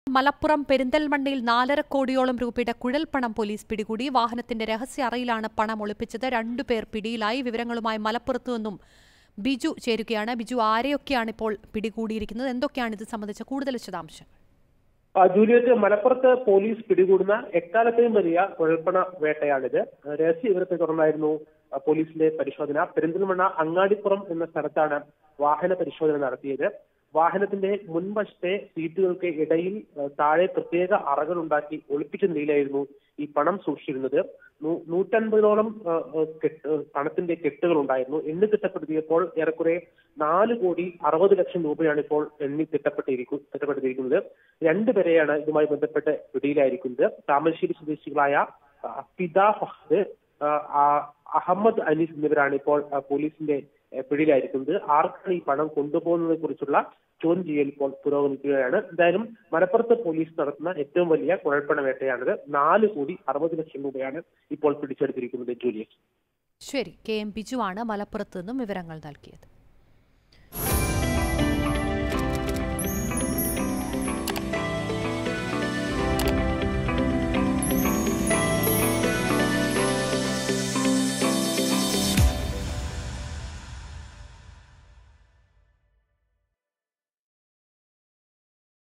മലപ്പുറം പെരിന്തൽമണ്ണയിൽ നാലര കോടിയോളം രൂപയുടെ കുഴൽപ്പണം പോലീസ് പിടികൂടി വാഹനത്തിന്റെ രഹസ്യ അറയിലാണ് പണം ഒളിപ്പിച്ചത് രണ്ടുപേർ പിടിയിലായി വിവരങ്ങളുമായി മലപ്പുറത്തു നിന്നും ബിജു ചേരുകയാണ് ബിജു ആരെയൊക്കെയാണ് ഇപ്പോൾ പിടികൂടിയിരിക്കുന്നത് എന്തൊക്കെയാണ് ഇത് സംബന്ധിച്ച കൂടുതൽ വിശദാംശങ്ങൾ ആ, ജൂലിയറ്റ് മലപ്പുറത്ത് പോലീസ് പിടികൂടുന്ന എക്കാലത്തെയും വലിയ കുഴൽപ്പണ വേട്ടയാണിത് രഹസ്യ വിവരത്തെ തുടർന്നായിരുന്നു ആ, പോലീസിന്റെ പരിശോധന പെരിന്തൽമണ്ണ അങ്ങാടിപ്പുറം എന്ന സ്ഥലത്താണ് വാഹന പരിശോധന നടത്തിയത് വാഹനത്തിന്റെ മുൻവശത്തെ സീറ്റുകൾക്ക് ഇടയിൽ ആ, താഴെ പ്രത്യേക അറകൾ ഉണ്ടാക്കി ഒളിപ്പിച്ച നിലയിലായിരുന്നു ഈ പണം സൂക്ഷിച്ചിരുന്നത് നൂ- നൂറ്റൻപതോളം ആ, ആ, കെട്ട് ആ, പണത്തിന്റെ കെട്ടുകൾ ഉണ്ടായിരുന്നു എണ്ണി തിട്ടപ്പെടുത്തിയപ്പോൾ ഏറെക്കുറെ നാല് കോടി അറുപത് ലക്ഷം രൂപയാണ് ഇപ്പോൾ എണ്ണി തിട്ടപ്പെട്ടിരിക്കും തിട്ടപ്പെടുത്തിയിരിക്കുന്നത് രണ്ടുപേരെയാണ് ഇതുമായി ബന്ധപ്പെട്ട് പിടിയിലായിരിക്കുന്നത് താമരശ്ശേരി സ്വദേശികളായ ആ, ഫിദ ഫഹദ് ആ, ആ, അഹമ്മദ് അനീസ് എന്നിവരാണ് ഇപ്പോൾ ആ, പോലീസിന്റെ ആ, പിടിയിലായിരിക്കുന്നത് ആർക്കാണ് ഈ പണം കൊണ്ടുപോകുന്നതിനെ കുറിച്ചുള്ള ചോദ്യം ചെയ്യൽ ഇപ്പോൾ പുരോഗമിക്കുകയാണ് എന്തായാലും മലപ്പുറത്ത് പോലീസ് നടത്തുന്ന ഏറ്റവും വലിയ കുഴൽപ്പണ വേട്ടയാണിത് നാല് കോടി അറുപത് ലക്ഷം രൂപയാണ് ഇപ്പോൾ പിടിച്ചെടുത്തിരിക്കുന്നത് ജൂലിയസ് ശരി കെ എം ബിജു ആണ് മലപ്പുറത്ത് നിന്നും വിവരങ്ങൾ നൽകിയത്